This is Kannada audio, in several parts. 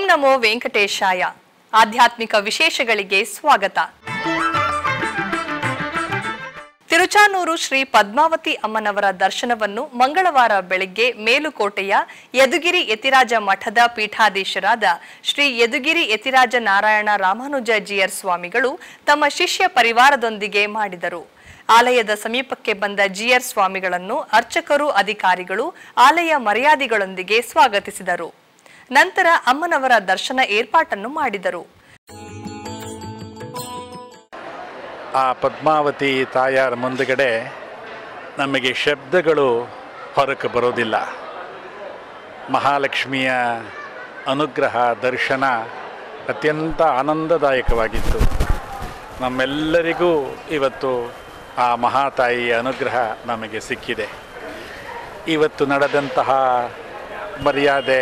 ನಮೋ ವೆಂಕಟೇಶಾಯ ಆಧ್ಯಾತ್ಮಿಕ ವಿಶೇಷಗಳಿಗೆ ಸ್ವಾಗತ ತಿರುಚಾನೂರು ಶ್ರೀ ಪದ್ಮಾವತಿ ಅಮ್ಮನವರ ದರ್ಶನವನ್ನು ಮಂಗಳವಾರ ಬೆಳಗ್ಗೆ ಮೇಲುಕೋಟೆಯ ಯದುಗಿರಿ ಯತಿರಾಜ ಮಠದ ಪೀಠಾಧೀಶರಾದ ಶ್ರೀ ಯದುಗಿರಿ ಯತಿರಾಜ ನಾರಾಯಣ ರಾಮಾನುಜ ಜಿಯರ್ ಸ್ವಾಮಿಗಳು ತಮ್ಮ ಶಿಷ್ಯ ಪರಿವಾರದೊಂದಿಗೆ ಮಾಡಿದರು ಆಲಯದ ಸಮೀಪಕ್ಕೆ ಬಂದ ಜಿಯರ್ ಸ್ವಾಮಿಗಳನ್ನು ಅರ್ಚಕರು ಅಧಿಕಾರಿಗಳು ಆಲಯ ಮರ್ಯಾದೆಗಳೊಂದಿಗೆ ಸ್ವಾಗತಿಸಿದರು ನಂತರ ಅಮ್ಮನವರ ದರ್ಶನ ಏರ್ಪಾಟನ್ನು ಮಾಡಿದರು ಆ ಪದ್ಮಾವತಿ ತಾಯಾರ ಮುಂದುಗಡೆ ನಮಗೆ ಶಬ್ದಗಳು ಹೊರಕ್ಕೆ ಬರೋದಿಲ್ಲ ಮಹಾಲಕ್ಷ್ಮಿಯ ಅನುಗ್ರಹ ದರ್ಶನ ಅತ್ಯಂತ ಆನಂದದಾಯಕವಾಗಿತ್ತು ನಮ್ಮೆಲ್ಲರಿಗೂ ಇವತ್ತು ಆ ಮಹಾತಾಯಿಯ ಅನುಗ್ರಹ ನಮಗೆ ಸಿಕ್ಕಿದೆ ಇವತ್ತು ನಡೆದಂತಹ ಮರ್ಯಾದೆ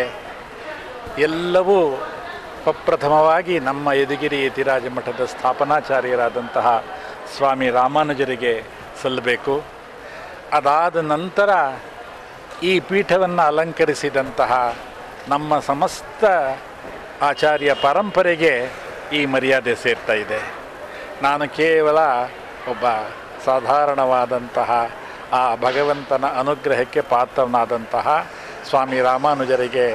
ಎಲ್ಲವೂ ಪ್ರಪ್ರಥಮವಾಗಿ ನಮ್ಮ ಯದುಗಿರಿ ಯತಿರಾಜ ಮಠದ ಸ್ಥಾಪನಾಚಾರ್ಯರಾದಂತಹ ಸ್ವಾಮಿ ರಾಮಾನುಜರಿಗೆ ಸಲ್ಲಬೇಕು ಅದಾದ ನಂತರ ಈ ಪೀಠವನ್ನು ಅಲಂಕರಿಸಿದಂತಹ ನಮ್ಮ ಸಮಸ್ತ ಆಚಾರ್ಯ ಪರಂಪರೆಗೆ ಈ ಮರ್ಯಾದೆ ಸೇರ್ತಾ ಇದೆ ನಾನು ಕೇವಲ ಒಬ್ಬ ಸಾಧಾರಣವಾದಂತಹ ಆ ಭಗವಂತನ ಅನುಗ್ರಹಕ್ಕೆ ಪಾತ್ರನಾದಂತಹ ಸ್ವಾಮಿ ರಾಮಾನುಜರಿಗೆ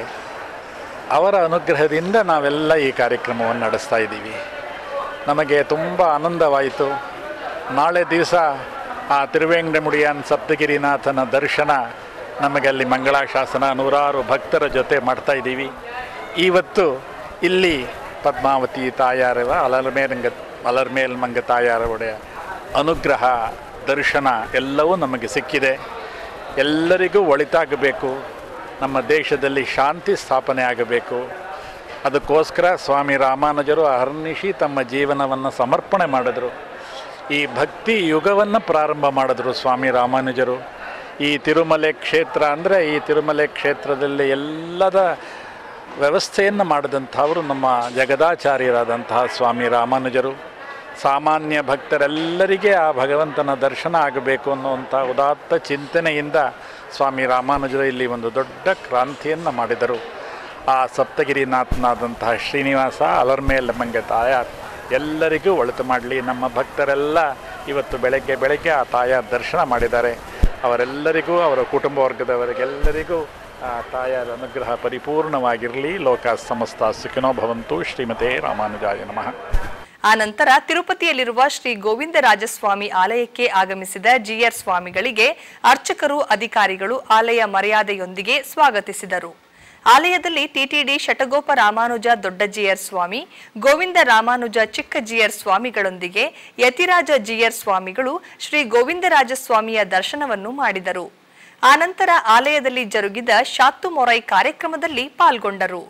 ಅವರ ಅನುಗ್ರಹದಿಂದ ನಾವೆಲ್ಲ ಈ ಕಾರ್ಯಕ್ರಮವನ್ನು ನಡೆಸ್ತಾ ಇದ್ದೀವಿ ನಮಗೆ ತುಂಬ ಆನಂದವಾಯಿತು ನಾಳೆ ದಿವಸ ಆ ತಿರುವೆಂಗಡಮುಡಿಯನ್ ಸಪ್ತಗಿರಿನಾಥನ ದರ್ಶನ ನಮಗೆ ಅಲ್ಲಿ ಮಂಗಳಾಶಾಸನ ನೂರಾರು ಭಕ್ತರ ಜೊತೆ ಮಾಡ್ತಾ ಇದ್ದೀವಿ ಇವತ್ತು ಇಲ್ಲಿ ಪದ್ಮಾವತಿ ತಾಯಾರವ ಅಲರ್ಮೇಲಂಗ ಅಲರ್ಮೇಲ್ಮಂಗ ತಾಯಾರ ಒಡೆಯ ಅನುಗ್ರಹ ದರ್ಶನ ಎಲ್ಲವೂ ನಮಗೆ ಸಿಕ್ಕಿದೆ ಎಲ್ಲರಿಗೂ ಒಳಿತಾಗಬೇಕು ನಮ್ಮ ದೇಶದಲ್ಲಿ ಶಾಂತಿ ಸ್ಥಾಪನೆ ಆಗಬೇಕು ಅದಕ್ಕೋಸ್ಕರ ಸ್ವಾಮಿ ರಾಮಾನುಜರು ಅಹರ್ನಿಶಿ ತಮ್ಮ ಜೀವನವನ್ನು ಸಮರ್ಪಣೆ ಮಾಡಿದರು ಈ ಭಕ್ತಿ ಯುಗವನ್ನು ಪ್ರಾರಂಭ ಮಾಡಿದ್ರು ಸ್ವಾಮಿ ರಾಮಾನುಜರು ಈ ತಿರುಮಲೆ ಕ್ಷೇತ್ರ ಅಂದರೆ ಈ ತಿರುಮಲೆ ಕ್ಷೇತ್ರದಲ್ಲಿ ಎಲ್ಲದ ವ್ಯವಸ್ಥೆಯನ್ನು ಮಾಡಿದಂಥವರು ನಮ್ಮ ಜಗದಾಚಾರ್ಯರಾದಂತಹ ಸ್ವಾಮಿ ರಾಮಾನುಜರು ಸಾಮಾನ್ಯ ಭಕ್ತರೆಲ್ಲರಿಗೆ ಆ ಭಗವಂತನ ದರ್ಶನ ಆಗಬೇಕು ಅನ್ನುವಂಥ ಉದಾತ್ತ ಚಿಂತನೆಯಿಂದ ಸ್ವಾಮಿ ರಾಮಾನುಜರು ಇಲ್ಲಿ ಒಂದು ದೊಡ್ಡ ಕ್ರಾಂತಿಯನ್ನು ಮಾಡಿದರು ಆ ಸಪ್ತಗಿರಿನಾಥನಾದಂತಹ ಶ್ರೀನಿವಾಸ ಅಲರ್ಮೇಲ್ ಮಂಗೆ ತಾಯಾರ್ ಎಲ್ಲರಿಗೂ ಒಳಿತು ಮಾಡಲಿ ನಮ್ಮ ಭಕ್ತರೆಲ್ಲ ಇವತ್ತು ಬೆಳಗ್ಗೆ ಬೆಳಗ್ಗೆ ಆ ತಾಯಾರ ದರ್ಶನ ಮಾಡಿದ್ದಾರೆ ಅವರೆಲ್ಲರಿಗೂ ಅವರ ಕುಟುಂಬ ವರ್ಗದವರಿಗೆಲ್ಲರಿಗೂ ಆ ತಾಯಾರ ಅನುಗ್ರಹ ಪರಿಪೂರ್ಣವಾಗಿರಲಿ ಲೋಕ ಸಮಸ್ತ ಸುಖಿನೋ ಭವಂತು ಶ್ರೀಮತೆ ರಾಮಾನುಜಾಯ ನಮಃ ಆನಂತರ ತಿರುಪತಿಯಲ್ಲಿರುವ ಶ್ರೀ ಗೋವಿಂದರಾಜಸ್ವಾಮಿ ಆಲಯಕ್ಕೆ ಆಗಮಿಸಿದ ಜಿಆರ್ ಸ್ವಾಮಿಗಳಿಗೆ ಅರ್ಚಕರು ಅಧಿಕಾರಿಗಳು ಆಲಯ ಮರ್ಯಾದೆಯೊಂದಿಗೆ ಸ್ವಾಗತಿಸಿದರು ಆಲಯದಲ್ಲಿ ಟಿಟಿಡಿ ಶಟಗೋಪ ರಾಮಾನುಜ ದೊಡ್ಡ ಜಿಯರ್ ಸ್ವಾಮಿ ಗೋವಿಂದ ರಾಮಾನುಜ ಚಿಕ್ಕ ಜಿಯರ್ ಸ್ವಾಮಿಗಳೊಂದಿಗೆ ಯತಿರಾಜ ಜಿಯರ್ ಸ್ವಾಮಿಗಳು ಶ್ರೀ ಗೋವಿಂದರಾಜ ಸ್ವಾಮಿಯ ದರ್ಶನವನ್ನು ಮಾಡಿದರು ಆನಂತರ ಆಲಯದಲ್ಲಿ ಜರುಗಿದ ಶಾತ್ತು ಮೊರೈ ಕಾರ್ಯಕ್ರಮದಲ್ಲಿ ಪಾಲ್ಗೊಂಡರು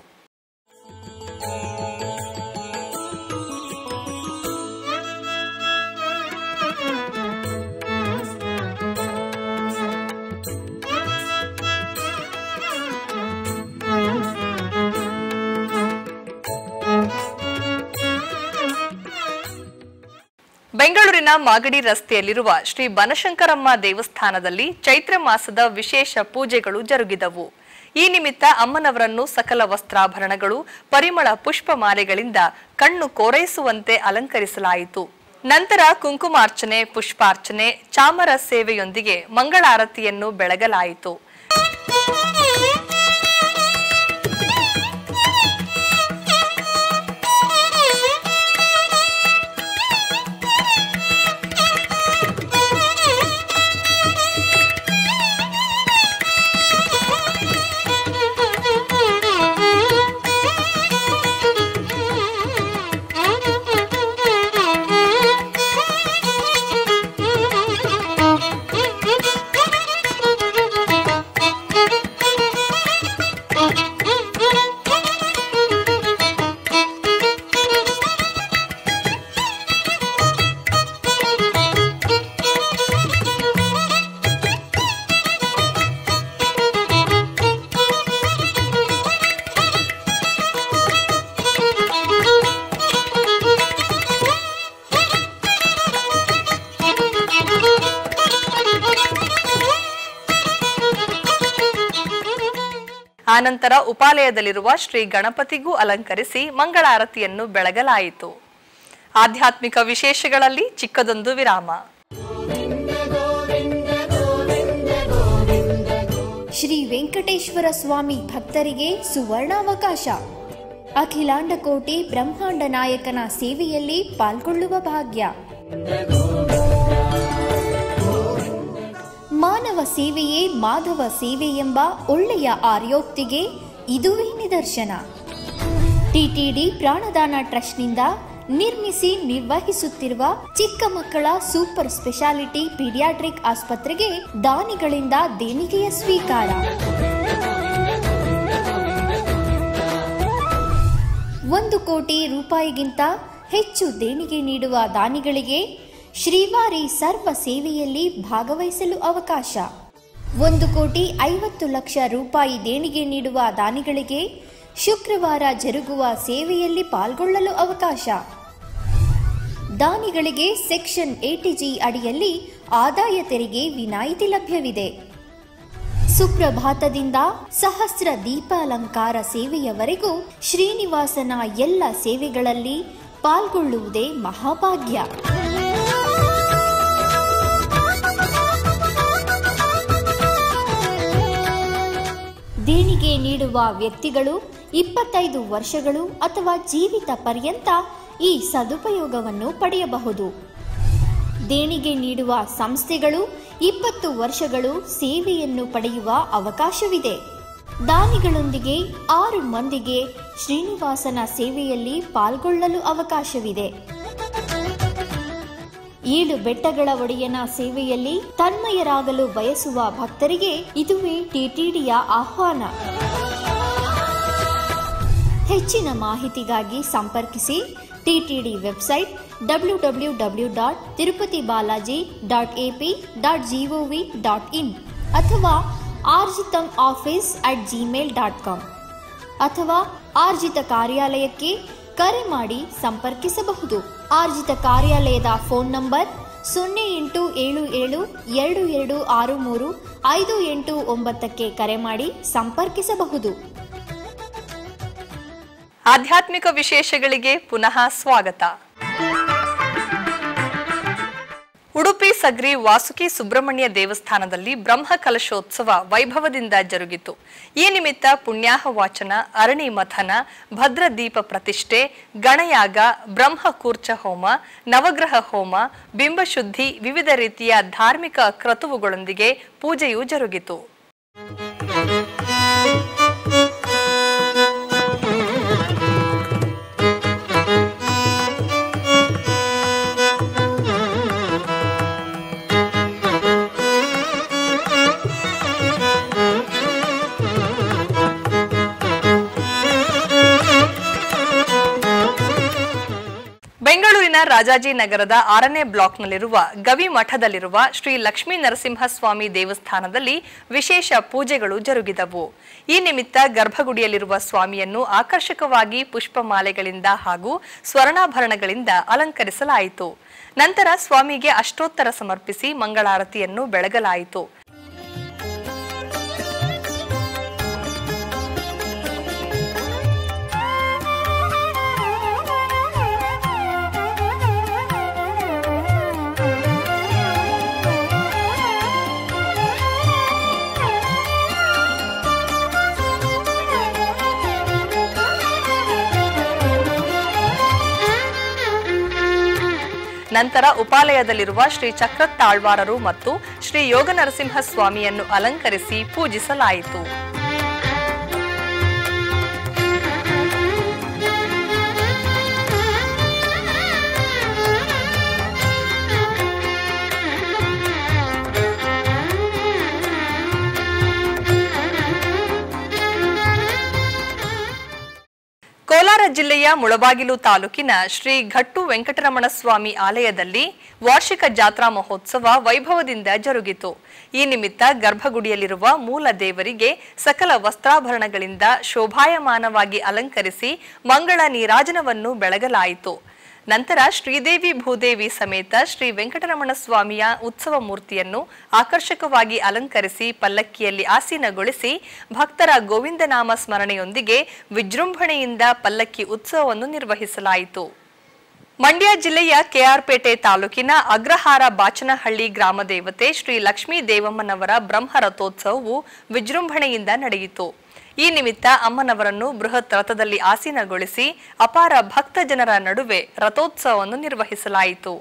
ಬೆಂಗಳೂರಿನ ಮಾಗಡಿ ರಸ್ತೆಯಲ್ಲಿರುವ ಶ್ರೀ ಬನಶಂಕರಮ್ಮ ದೇವಸ್ಥಾನದಲ್ಲಿ ಚೈತ್ರ ಮಾಸದ ವಿಶೇಷ ಪೂಜೆಗಳು ಜರುಗಿದವು ಈ ನಿಮಿತ್ತ ಅಮ್ಮನವರನ್ನು ಸಕಲ ವಸ್ತ್ರಾಭರಣಗಳು ಪರಿಮಳ ಪುಷ್ಪಮಾಲೆಗಳಿಂದ ಕಣ್ಣು ಕೋರೈಸುವಂತೆ ಅಲಂಕರಿಸಲಾಯಿತು ನಂತರ ಕುಂಕುಮಾರ್ಚನೆ ಪುಷ್ಪಾರ್ಚನೆ ಚಾಮರ ಸೇವೆಯೊಂದಿಗೆ ಮಂಗಳಾರತಿಯನ್ನು ಬೆಳಗಲಾಯಿತು Thank you. ಆನಂತರ ಉಪಾಲಯದಲ್ಲಿರುವ ಶ್ರೀ ಗಣಪತಿಗೂ ಅಲಂಕರಿಸಿ ಮಂಗಳಾರತಿಯನ್ನು ಬೆಳಗಲಾಯಿತು ಆಧ್ಯಾತ್ಮಿಕ ವಿಶೇಷಗಳಲ್ಲಿ ಚಿಕ್ಕದೊಂದು ವಿರಾಮ ಶ್ರೀ ವೆಂಕಟೇಶ್ವರ ಸ್ವಾಮಿ ಭಕ್ತರಿಗೆ ಸುವರ್ಣಾವಕಾಶ ಅಖಿಲಾಂಡ ಕೋಟಿ ಬ್ರಹ್ಮಾಂಡ ನಾಯಕನ ಸೇವೆಯಲ್ಲಿ ಪಾಲ್ಗೊಳ್ಳುವ ಭಾಗ್ಯ ಮಾನವ ಸೇವೆಯೇ ಮಾಧವ ಸೇವೆ ಎಂಬ ಒಳ್ಳೆಯ ಆರ್ಯೋಕ್ತಿಗೆ ಇದುವೇ ನಿದರ್ಶನ ಟಿಟಿಡಿ ಪ್ರಾಣದಾನ ಟ್ರಸ್ಟ್ನಿಂದ ನಿರ್ಮಿಸಿ ನಿರ್ವಹಿಸುತ್ತಿರುವ ಚಿಕ್ಕ ಮಕ್ಕಳ ಸೂಪರ್ ಸ್ಪೆಷಾಲಿಟಿ ಪೀಡಿಯಾಟ್ರಿಕ್ ಆಸ್ಪತ್ರೆಗೆ ದಾನಿಗಳಿಂದ ದೇಣಿಗೆಯ ಸ್ವೀಕಾರ ಒಂದು ಕೋಟಿ ರೂಪಾಯಿಗಿಂತ ಹೆಚ್ಚು ದೇಣಿಗೆ ನೀಡುವ ದಾನಿಗಳಿಗೆ ಶ್ರೀವಾರಿ ಸರ್ವ ಸೇವೆಯಲ್ಲಿ ಭಾಗವಹಿಸಲು ಅವಕಾಶ ಒಂದು ಕೋಟಿ ಐವತ್ತು ಲಕ್ಷ ರೂಪಾಯಿ ದೇಣಿಗೆ ನೀಡುವ ದಾನಿಗಳಿಗೆ ಶುಕ್ರವಾರ ಜರುಗುವ ಸೇವೆಯಲ್ಲಿ ಪಾಲ್ಗೊಳ್ಳಲು ಅವಕಾಶ ದಾನಿಗಳಿಗೆ ಸೆಕ್ಷನ್ ಏಟಿಜಿ ಅಡಿಯಲ್ಲಿ ಆದಾಯ ತೆರಿಗೆ ವಿನಾಯಿತಿ ಲಭ್ಯವಿದೆ ಸುಪ್ರಭಾತದಿಂದ ಸಹಸ್ರ ದೀಪಾಲಂಕಾರ ಸೇವೆಯವರೆಗೂ ಶ್ರೀನಿವಾಸನ ಎಲ್ಲ ಸೇವೆಗಳಲ್ಲಿ ಪಾಲ್ಗೊಳ್ಳುವುದೇ ಮಹಾಭಾಗ್ಯ ದೇಣಿಗೆ ನೀಡುವ ವ್ಯಕ್ತಿಗಳು ಇಪ್ಪತ್ತೈದು ವರ್ಷಗಳು ಅಥವಾ ಜೀವಿತ ಪರ್ಯಂತ ಈ ಸದುಪಯೋಗವನ್ನು ಪಡೆಯಬಹುದು ದೇಣಿಗೆ ನೀಡುವ ಸಂಸ್ಥೆಗಳು ಇಪ್ಪತ್ತು ವರ್ಷಗಳು ಸೇವೆಯನ್ನು ಪಡೆಯುವ ಅವಕಾಶವಿದೆ ದಾನಿಗಳೊಂದಿಗೆ ಆರು ಮಂದಿಗೆ ಶ್ರೀನಿವಾಸನ ಸೇವೆಯಲ್ಲಿ ಪಾಲ್ಗೊಳ್ಳಲು ಅವಕಾಶವಿದೆ ಏಳು ಬೆಟ್ಟಗಳ ಒಡೆಯನ ಸೇವೆಯಲ್ಲಿ ತನ್ಮಯರಾಗಲು ಬಯಸುವ ಭಕ್ತರಿಗೆ ಇದುವೇ ಟಿಟಿಡಿಯ ಆಹ್ವಾನ ಹೆಚ್ಚಿನ ಮಾಹಿತಿಗಾಗಿ ಸಂಪರ್ಕಿಸಿ TTD website W W W dot Tirupati Balaji dot AP dot GOV dot in ಅಥವಾ Arjitham office at Gmail dot com ಅಥವಾ ಆರ್ಜಿತ ಕಾರ್ಯಾಲಯಕ್ಕೆ ಕರೆ ಮಾಡಿ ಸಂಪರ್ಕಿಸಬಹುದು ಆರ್ಜಿತ ಕಾರ್ಯಾಲಯದ ಫೋನ್ ನಂಬರ್ ಸೊನ್ನೆ ಎಂಟು ಏಳು ಏಳು ಎರಡು ಎರಡು ಆರು ಮೂರು ಐದು ಎಂಟು ಒಂಬತ್ತಕ್ಕೆ ಕರೆ ಮಾಡಿ ಸಂಪರ್ಕಿಸಬಹುದು ಆಧ್ಯಾತ್ಮಿಕ ವಿಶೇಷಗಳಿಗೆ ಪುನಃ ಸ್ವಾಗತ ಉಡುಪಿ ಸಗ್ರಿ ವಾಸುಕಿ ಸುಬ್ರಹ್ಮಣ್ಯ ದೇವಸ್ಥಾನದಲ್ಲಿ ಬ್ರಹ್ಮ ಕಲಶೋತ್ಸವ ವೈಭವದಿಂದ ಜರುಗಿತು ಈ ನಿಮಿತ್ತ ಪುಣ್ಯಾಹ ವಾಚನ ಅರಣಿ ಮಥನ ಭದ್ರ ದೀಪ ಪ್ರತಿಷ್ಠೆ ಗಣಯಾಗ ಬ್ರಹ್ಮಕೂರ್ಚ ಹೋಮ ನವಗ್ರಹ ಹೋಮ ಬಿಂಬಶುದ್ಧಿ ವಿವಿಧ ರೀತಿಯ ಧಾರ್ಮಿಕ ಕ್ರತುವುಗಳೊಂದಿಗೆ ಪೂಜೆಯು ಜರುಗಿತು ಬೆಂಗಳೂರಿನ ರಾಜಾಜಿನಗರದ ಆರನೇ ಬ್ಲಾಕ್ನಲ್ಲಿರುವ ಗವಿ ಮಠದಲ್ಲಿರುವ ಶ್ರೀ ಲಕ್ಷ್ಮೀ ನರಸಿಂಹಸ್ವಾಮಿ ದೇವಸ್ಥಾನದಲ್ಲಿ ವಿಶೇಷ ಪೂಜೆಗಳು ಜರುಗಿದವು ಈ ನಿಮಿತ್ತ ಗರ್ಭಗುಡಿಯಲ್ಲಿರುವ ಸ್ವಾಮಿಯನ್ನು ಆಕರ್ಷಕವಾಗಿ ಪುಷ್ಪಮಾಲೆಗಳಿಂದ ಹಾಗೂ ಸ್ವರ್ಣಾಭರಣಗಳಿಂದ ಅಲಂಕರಿಸಲಾಯಿತು ನಂತರ ಸ್ವಾಮಿಗೆ ಅಷ್ಟೋತ್ತರ ಸಮರ್ಪಿಸಿ ಮಂಗಳಾರತಿಯನ್ನು ಬೆಳಗಲಾಯಿತು ನಂತರ ಉಪಾಲಯದಲ್ಲಿರುವ ಶ್ರೀ ಚಕ್ರತ್ತಾಳ್ವಾರರು ಮತ್ತು ಶ್ರೀ ಯೋಗ ನರಸಿಂಹ ಸ್ವಾಮಿಯನ್ನು ಅಲಂಕರಿಸಿ ಪೂಜಿಸಲಾಯಿತು ಕೋಲಾರ ಜಿಲ್ಲೆಯ ಮುಳಬಾಗಿಲು ತಾಲೂಕಿನ ಶ್ರೀ ಘಟ್ಟು ವೆಂಕಟರಮಣ ಸ್ವಾಮಿ ಆಲಯದಲ್ಲಿ ವಾರ್ಷಿಕ ಜಾತ್ರಾ ಮಹೋತ್ಸವ ವೈಭವದಿಂದ ಜರುಗಿತು ಈ ನಿಮಿತ್ತ ಗರ್ಭಗುಡಿಯಲ್ಲಿರುವ ಮೂಲ ದೇವರಿಗೆ ಸಕಲ ವಸ್ತ್ರಾಭರಣಗಳಿಂದ ಶೋಭಾಯಮಾನವಾಗಿ ಅಲಂಕರಿಸಿ ಮಂಗಳ ನೀರಾಜನವನ್ನು ಬೆಳಗಲಾಯಿತು ನಂತರ ಶ್ರೀದೇವಿ ಭೂದೇವಿ ಸಮೇತ ಶ್ರೀ ವೆಂಕಟರಮಣ ಸ್ವಾಮಿಯ ಉತ್ಸವ ಮೂರ್ತಿಯನ್ನು ಆಕರ್ಷಕವಾಗಿ ಅಲಂಕರಿಸಿ ಪಲ್ಲಕ್ಕಿಯಲ್ಲಿ ಆಸೀನಗೊಳಿಸಿ ಭಕ್ತರ ಗೋವಿಂದನಾಮ ಸ್ಮರಣೆಯೊಂದಿಗೆ ವಿಜೃಂಭಣೆಯಿಂದ ಪಲ್ಲಕ್ಕಿ ಉತ್ಸವವನ್ನು ನಿರ್ವಹಿಸಲಾಯಿತು ಮಂಡ್ಯ ಜಿಲ್ಲೆಯ ಕೆಆರ್ಪೇಟೆ ತಾಲೂಕಿನ ಅಗ್ರಹಾರ ಬಾಚನಹಳ್ಳಿ ಗ್ರಾಮ ದೇವತೆ ಶ್ರೀ ಲಕ್ಷ್ಮೀ ದೇವಮ್ಮನವರ ಬ್ರಹ್ಮ ರಥೋತ್ಸವವು ವಿಜೃಂಭಣೆಯಿಂದ ನಡೆಯಿತು ಈ ನಿಮಿತ್ತ ಅಮ್ಮನವರನ್ನು ಬೃಹತ್ ರಥದಲ್ಲಿ ಆಸೀನಗೊಳಿಸಿ ಅಪಾರ ಭಕ್ತ ಜನರ ನಡುವೆ ರಥೋತ್ಸವವನ್ನು ನಿರ್ವಹಿಸಲಾಯಿತು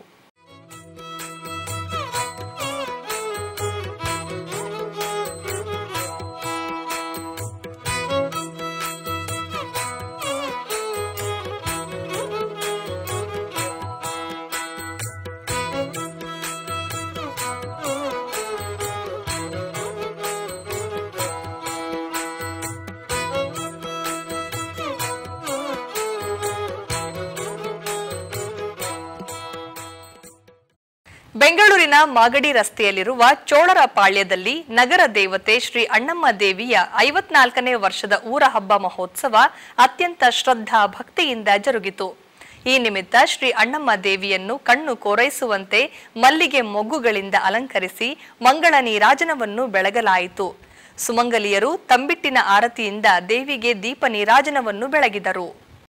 ಬೆಂಗಳೂರಿನ ಮಾಗಡಿ ರಸ್ತೆಯಲ್ಲಿರುವ ಚೋಳರ ಪಾಳ್ಯದಲ್ಲಿ ನಗರ ದೇವತೆ ಶ್ರೀ ಅಣ್ಣಮ್ಮ ದೇವಿಯ ಐವತ್ನಾಲ್ಕನೇ ವರ್ಷದ ಊರ ಹಬ್ಬ ಮಹೋತ್ಸವ ಅತ್ಯಂತ ಶ್ರದ್ಧಾ ಭಕ್ತಿಯಿಂದ ಜರುಗಿತು ಈ ನಿಮಿತ್ತ ಶ್ರೀ ಅಣ್ಣಮ್ಮ ದೇವಿಯನ್ನು ಕಣ್ಣು ಕೋರೈಸುವಂತೆ ಮಲ್ಲಿಗೆ ಮೊಗ್ಗುಗಳಿಂದ ಅಲಂಕರಿಸಿ ಮಂಗಳ ನೀರಾಜನವನ್ನು ಬೆಳಗಲಾಯಿತು ಸುಮಂಗಲಿಯರು ತಂಬಿಟ್ಟಿನ ಆರತಿಯಿಂದ ದೇವಿಗೆ ದೀಪ ನೀರಾಜನವನ್ನು ಬೆಳಗಿದರು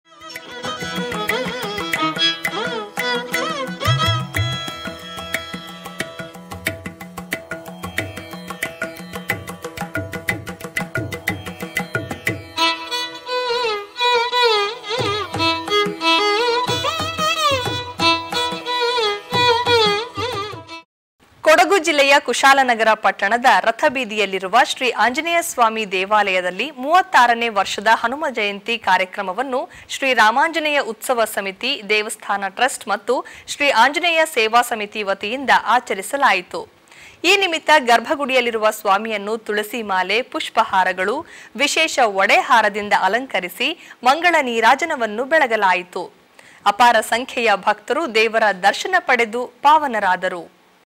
ಕೊಡಗು ಜಿಲ್ಲೆಯ ಕುಶಾಲನಗರ ಪಟ್ಟಣದ ರಥಬೀದಿಯಲ್ಲಿರುವ ಶ್ರೀ ಆಂಜನೇಯ ಸ್ವಾಮಿ ದೇವಾಲಯದಲ್ಲಿ ಮೂವತ್ತಾರನೇ ವರ್ಷದ ಹನುಮ ಜಯಂತಿ ಕಾರ್ಯಕ್ರಮವನ್ನು ಶ್ರೀ ರಾಮಾಂಜನೇಯ ಉತ್ಸವ ಸಮಿತಿ ದೇವಸ್ಥಾನ ಟ್ರಸ್ಟ್ ಮತ್ತು ಶ್ರೀ ಆಂಜನೇಯ ಸೇವಾ ಸಮಿತಿ ವತಿಯಿಂದ ಆಚರಿಸಲಾಯಿತು ಈ ನಿಮಿತ್ತ ಗರ್ಭಗುಡಿಯಲ್ಲಿರುವ ಸ್ವಾಮಿಯನ್ನು ತುಳಸಿ ಮಾಲೆ ಪುಷ್ಪಹಾರಗಳು ವಿಶೇಷ ಒಡೆಹಾರದಿಂದ ಅಲಂಕರಿಸಿ ಮಂಗಳ ನೀರಾಜನವನ್ನು ಬೆಳಗಲಾಯಿತು ಅಪಾರ ಸಂಖ್ಯೆಯ ಭಕ್ತರು ದೇವರ ದರ್ಶನ ಪಡೆದು ಪಾವನರಾದರು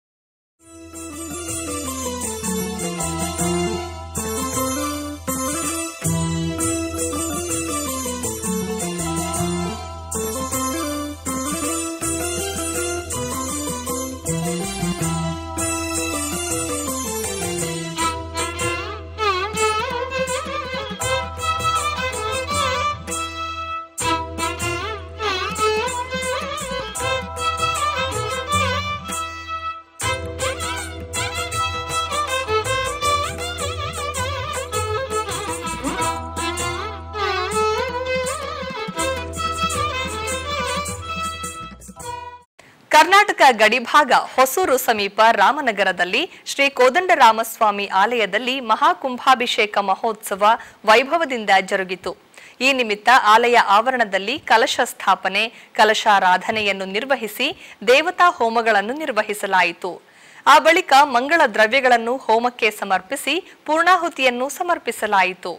ಕರ್ನಾಟಕ ಗಡಿಭಾಗ ಹೊಸೂರು ಸಮೀಪ ರಾಮನಗರದಲ್ಲಿ ಶ್ರೀ ಕೋದಂಡರಾಮಸ್ವಾಮಿ ಆಲಯದಲ್ಲಿ ಮಹಾಕುಂಭಾಭಿಷೇಕ ಮಹೋತ್ಸವ ವೈಭವದಿಂದ ಜರುಗಿತು ಈ ನಿಮಿತ್ತ ಆಲಯ ಆವರಣದಲ್ಲಿ ಕಲಶ ಸ್ಥಾಪನೆ ಕಲಶಾರಾಧನೆಯನ್ನು ನಿರ್ವಹಿಸಿ ದೇವತಾ ಹೋಮಗಳನ್ನು ನಿರ್ವಹಿಸಲಾಯಿತು ಆ ಬಳಿಕ ಮಂಗಳ ದ್ರವ್ಯಗಳನ್ನು ಹೋಮಕ್ಕೆ ಸಮರ್ಪಿಸಿ ಪೂರ್ಣಾಹುತಿಯನ್ನು ಸಮರ್ಪಿಸಲಾಯಿತು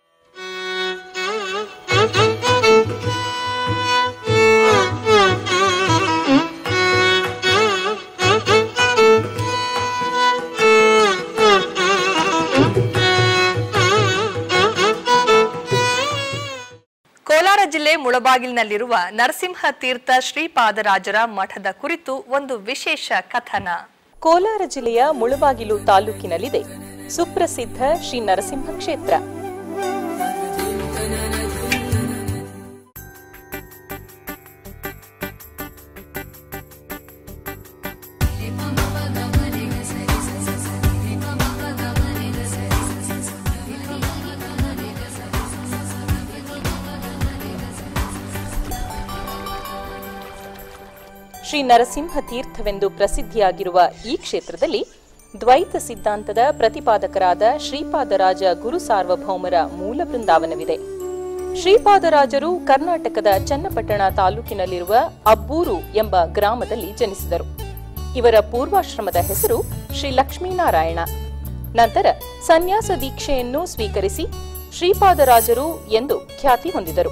ಕೋಲಾರ ಜಿಲ್ಲೆ ಮುಳಬಾಗಿಲಿನಲ್ಲಿರುವ ನರಸಿಂಹ ತೀರ್ಥ ಶ್ರೀಪಾದರಾಜರ ಮಠದ ಕುರಿತು ಒಂದು ವಿಶೇಷ ಕಥನ ಕೋಲಾರ ಜಿಲ್ಲೆಯ ಮುಳಬಾಗಿಲು ತಾಲೂಕಿನಲ್ಲಿದೆ ಸುಪ್ರಸಿದ್ಧ ಶ್ರೀ ನರಸಿಂಹ ಕ್ಷೇತ್ರ ಶ್ರೀ ನರಸಿಂಹ ತೀರ್ಥವೆಂದು ಪ್ರಸಿದ್ಧಿಯಾಗಿರುವ ಈ ಕ್ಷೇತ್ರದಲ್ಲಿ ದ್ವೈತ ಸಿದ್ಧಾಂತದ ಪ್ರತಿಪಾದಕರಾದ ಶ್ರೀಪಾದರಾಜ ಗುರು ಸಾರ್ವಭೌಮರ ಮೂಲ ಬೃಂದಾವನವಿದೆ ಶ್ರೀಪಾದರಾಜರು ಕರ್ನಾಟಕದ ಚನ್ನಪಟ್ಟಣ ತಾಲೂಕಿನಲ್ಲಿರುವ ಅಬ್ಬೂರು ಎಂಬ ಗ್ರಾಮದಲ್ಲಿ ಜನಿಸಿದರು ಇವರ ಪೂರ್ವಾಶ್ರಮದ ಹೆಸರು ಶ್ರೀ ಲಕ್ಷ್ಮೀನಾರಾಯಣ ನಂತರ ಸನ್ಯಾಸ ದೀಕ್ಷೆಯನ್ನು ಸ್ವೀಕರಿಸಿ ಶ್ರೀಪಾದರಾಜರು ಎಂದು ಖ್ಯಾತಿ ಹೊಂದಿದರು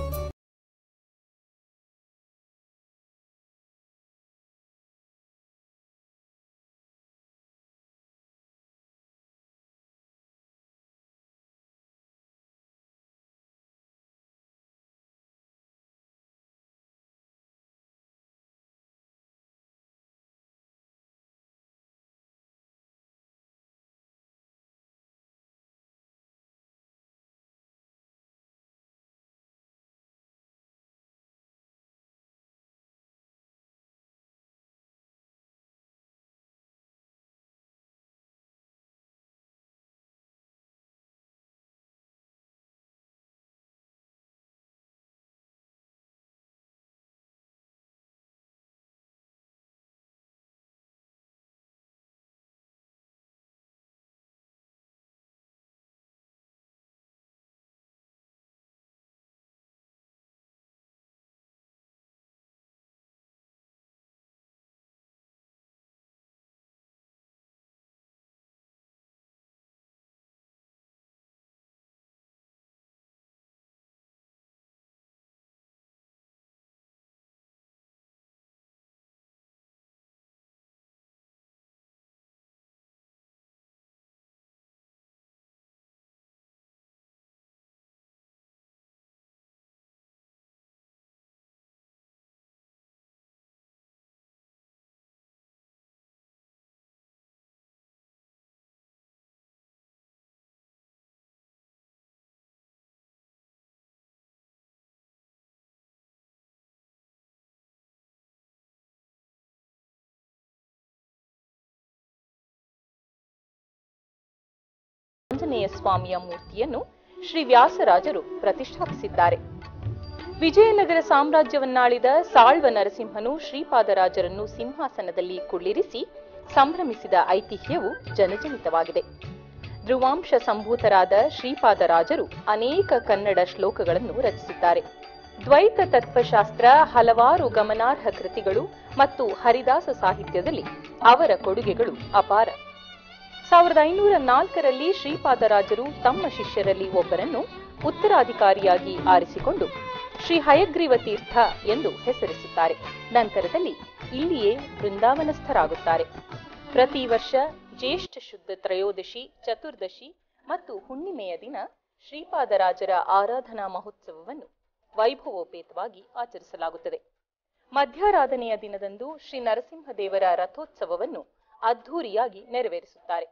ಆಂಜನೇಯ ಸ್ವಾಮಿಯ ಮೂರ್ತಿಯನ್ನು ಶ್ರೀ ವ್ಯಾಸರಾಜರು ಪ್ರತಿಷ್ಠಾಪಿಸಿದ್ದಾರೆ ವಿಜಯನಗರ ಸಾಮ್ರಾಜ್ಯವನ್ನಾಳಿದ ಸಾಳ್ವ ನರಸಿಂಹನು ಶ್ರೀಪಾದರಾಜರನ್ನು ಸಿಂಹಾಸನದಲ್ಲಿ ಕುಳ್ಳಿರಿಸಿ ಸಂಭ್ರಮಿಸಿದ ಐತಿಹ್ಯವು ಜನಜನಿತವಾಗಿದೆ ಧ್ರುವಾಂಶ ಸಂಭೂತರಾದ ಶ್ರೀಪಾದರಾಜರು ಅನೇಕ ಕನ್ನಡ ಶ್ಲೋಕಗಳನ್ನು ರಚಿಸಿದ್ದಾರೆ ದ್ವೈತ ತತ್ವಶಾಸ್ತ್ರ ಹಲವಾರು ಗಮನಾರ್ಹ ಕೃತಿಗಳು ಮತ್ತು ಹರಿದಾಸ ಸಾಹಿತ್ಯದಲ್ಲಿ ಅವರ ಕೊಡುಗೆಗಳು ಅಪಾರ ಸಾವಿರದ ಐನೂರ ನಾಲ್ಕರಲ್ಲಿ ಶ್ರೀಪಾದರಾಜರು ತಮ್ಮ ಶಿಷ್ಯರಲ್ಲಿ ಒಬ್ಬರನ್ನು ಉತ್ತರಾಧಿಕಾರಿಯಾಗಿ ಆರಿಸಿಕೊಂಡು ಶ್ರೀ ಹಯಗ್ರೀವ ತೀರ್ಥ ಎಂದು ಹೆಸರಿಸುತ್ತಾರೆ ನಂತರದಲ್ಲಿ ಇಲ್ಲಿಯೇ ಬೃಂದಾವನಸ್ಥರಾಗುತ್ತಾರೆ ಪ್ರತಿ ವರ್ಷ ಜ್ಯೇಷ್ಠ ಶುದ್ಧ ತ್ರಯೋದಶಿ ಚತುರ್ದಶಿ ಮತ್ತು ಹುಣ್ಣಿಮೆಯ ದಿನ ಶ್ರೀಪಾದರಾಜರ ಆರಾಧನಾ ಮಹೋತ್ಸವವನ್ನು ವೈಭವೋಪೇತವಾಗಿ ಆಚರಿಸಲಾಗುತ್ತದೆ ಮಧ್ಯಾರಾಧನೆಯ ದಿನದಂದು ಶ್ರೀ ನರಸಿಂಹದೇವರ ರಥೋತ್ಸವವನ್ನು ಅದ್ಧೂರಿಯಾಗಿ ನೆರವೇರಿಸುತ್ತಾರೆ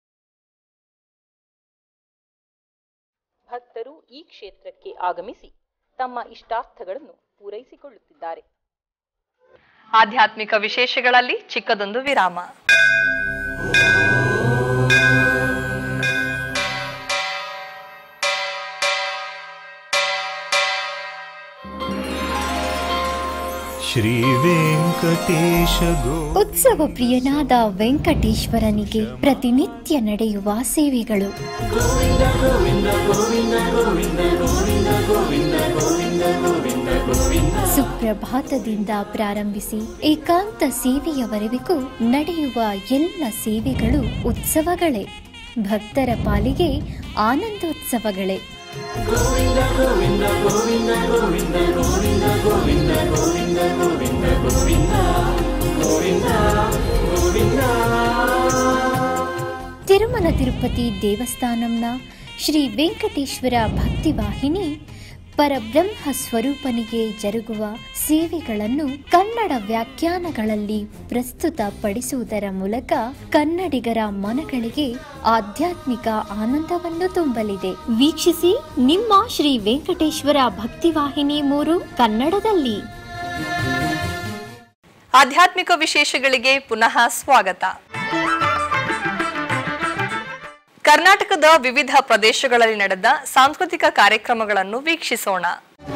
ಭಕ್ತರು ಈ ಕ್ಷೇತ್ರಕ್ಕೆ ಆಗಮಿಸಿ ತಮ್ಮ ಇಷ್ಟಾರ್ಥಗಳನ್ನು ಪೂರೈಸಿಕೊಳ್ಳುತ್ತಿದ್ದಾರೆ ಆಧ್ಯಾತ್ಮಿಕ ವಿಶೇಷಗಳಲ್ಲಿ ಚಿಕ್ಕದೊಂದು ವಿರಾಮ श्रीवेङ्कटेश गो ಉತ್ಸವ ಪ್ರಿಯನಾದ ವೆಂಕಟೇಶ್ವರನಿಗೆ ಪ್ರತಿನಿತ್ಯ ನಡೆಯುವ ಸೇವೆಗಳು ಸುಪ್ರಭಾತದಿಂದ ಪ್ರಾರಂಭಿಸಿ ಏಕಾಂತ ಸೇವೆಯವರೆವಿಗೂ ನಡೆಯುವ ಎಲ್ಲ ಸೇವೆಗಳು ಉತ್ಸವಗಳೇ ಭಕ್ತರ ಪಾಲಿಗೆ ಆನಂದೋತ್ಸವಗಳೇ ತಿರುಮಲ ತಿರುಪತಿ ದೇವಸ್ಥಾನಂನ ಶ್ರೀ ವೆಂಕಟೇಶ್ವರ ಭಕ್ತಿವಾಹಿನಿ ಪರಬ್ರಹ್ಮ ಸ್ವರೂಪನಿಗೆ ಜರುಗುವ ಸೇವೆಗಳನ್ನು ಕನ್ನಡ ವ್ಯಾಖ್ಯಾನಗಳಲ್ಲಿ ಪ್ರಸ್ತುತಪಡಿಸುವುದರ ಮೂಲಕ ಕನ್ನಡಿಗರ ಮನಗಳಿಗೆ ಆಧ್ಯಾತ್ಮಿಕ ಆನಂದವನ್ನು ತುಂಬಲಿದೆ ವೀಕ್ಷಿಸಿ ನಿಮ್ಮ ಶ್ರೀ ವೆಂಕಟೇಶ್ವರ ಭಕ್ತಿವಾಹಿನಿ ಮೂರು ಕನ್ನಡದಲ್ಲಿ ಆಧ್ಯಾತ್ಮಿಕ ವಿಶೇಷಗಳಿಗೆ ಪುನಃ ಸ್ವಾಗತ ಕರ್ನಾಟಕದ ವಿವಿಧ ಪ್ರದೇಶಗಳಲ್ಲಿ ನಡೆದ ಸಾಂಸ್ಕೃತಿಕ ಕಾರ್ಯಕ್ರಮಗಳನ್ನು ವೀಕ್ಷಿಸೋಣ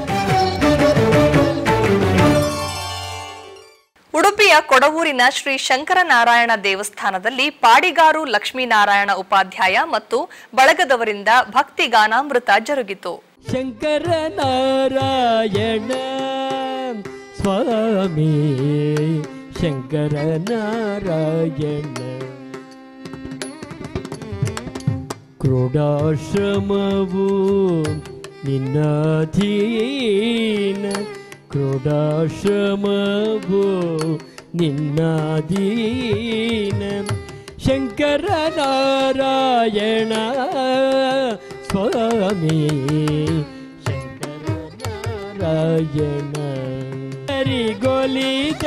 ಉಡುಪಿಯ ಕೊಡವೂರಿನ ಶ್ರೀ ಶಂಕರನಾರಾಯಣ ದೇವಸ್ಥಾನದಲ್ಲಿ ಪಾಡಿಗಾರು ಲಕ್ಷ್ಮೀನಾರಾಯಣ ಉಪಾಧ್ಯಾಯ ಮತ್ತು ಬಳಗದವರಿಂದ ಭಕ್ತಿ ಗಾನಾಮೃತ ಜರುಗಿತು ಶಂಕರನಾರಾಯಣ ಸ್ವಾಮಿ ಶಂಕರನಾರಾಯಣ ಕ್ರೋಡಾಶ್ರಮವು ನಿನ್ನಧೀನ ಕ್ರೋಡಾಶ್ರಮವು ನಿನ್ನಧೀನ ಶಂಕರನಾರಾಯಣ ಸ್ವಾಮಿ ಶಂಕರನಾರಾಯಣ ಹರಿಗೊಲಿದ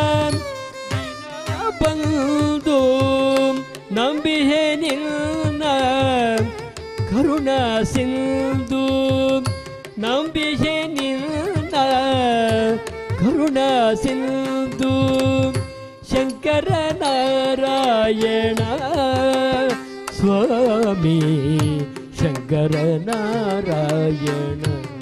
ಬಂದು ನಂಬಿಹೆ ನಿನ್ನ ಕರುಣ ಸಿಂಧು ನಂಬಿಹೆ ನಿನ್ನ ಕರುಣ ಸಿಂಧು ಶಂಕರನಾರಾಯಣ ಸ್ವಾಮಿ ಶಂಕರನಾರಾಯಣ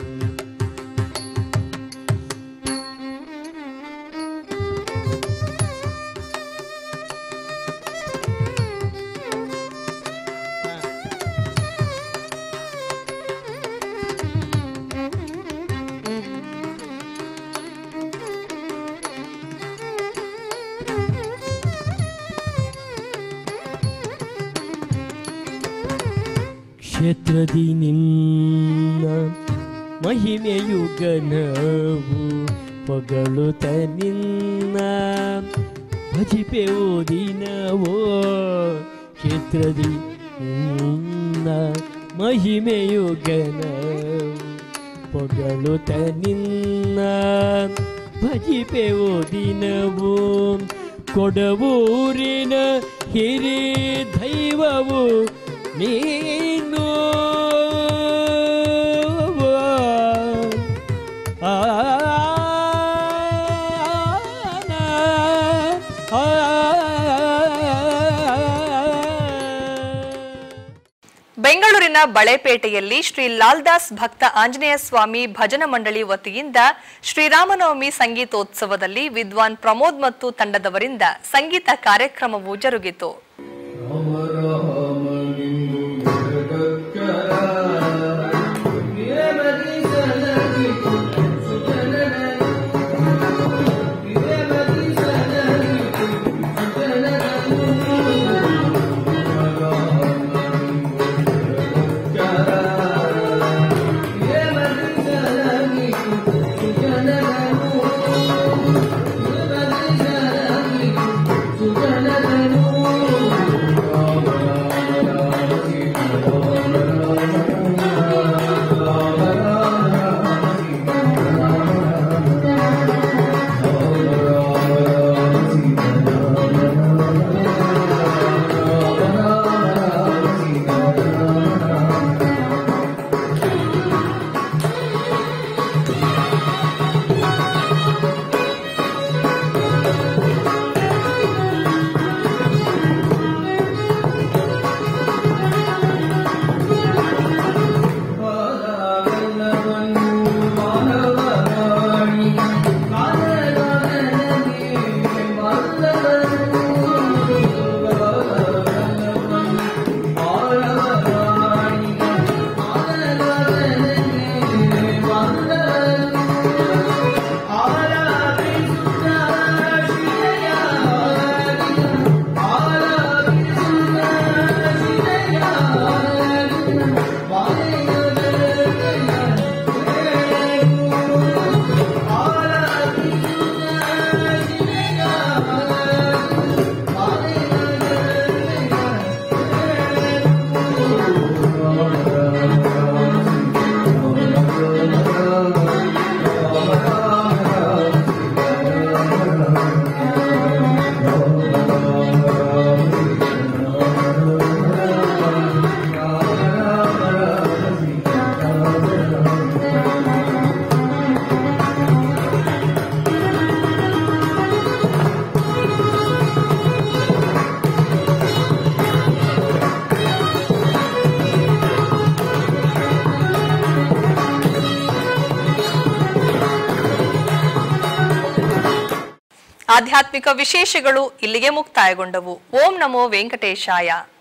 ಕ್ಷೇತ್ರದಿ ನಿನ್ನ ಮಹಿಮೆಯು ಗಣವು ಪಗಳುತ್ತ ನಿನ್ನ ಭಜಿಪೆವು ದಿನವೋ ಕ್ಷೇತ್ರದಿ ನಿನ್ನ ಮಹಿಮೆಯು ಗಣವು ಪಗಳುತ್ತ ನಿನ್ನ ಭಜಿಪೆವು ದಿನವು ಕೊಡವೂರಿನ ಹಿರಿ ದೈವವು ನೀನು ಆ ಬೆಂಗಳೂರಿನ ಬಳೆಪೇಟೆಯಲ್ಲಿ ಶ್ರೀ ಲಾಲ್ದಾಸ್ ಭಕ್ತ ಆಂಜನೇಯ ಸ್ವಾಮಿ ಭಜನ ಮಂಡಳಿ ವತಿಯಿಂದ ಶ್ರೀರಾಮನವಮಿ ಸಂಗೀತೋತ್ಸವದಲ್ಲಿ ವಿದ್ವಾನ್ ಪ್ರಮೋದ್ ಮತ್ತು ತಂಡದವರಿಂದ ಸಂಗೀತ ಕಾರ್ಯಕ್ರಮವು ಜರುಗಿತು ಆಧ್ಯಾತ್ಮಿಕ ವಿಶೇಷಗಳು ಇಲ್ಲಿಗೆ ಮುಕ್ತಾಯಗೊಂಡವು ಓಂ ನಮೋ ವೆಂಕಟೇಶಾಯ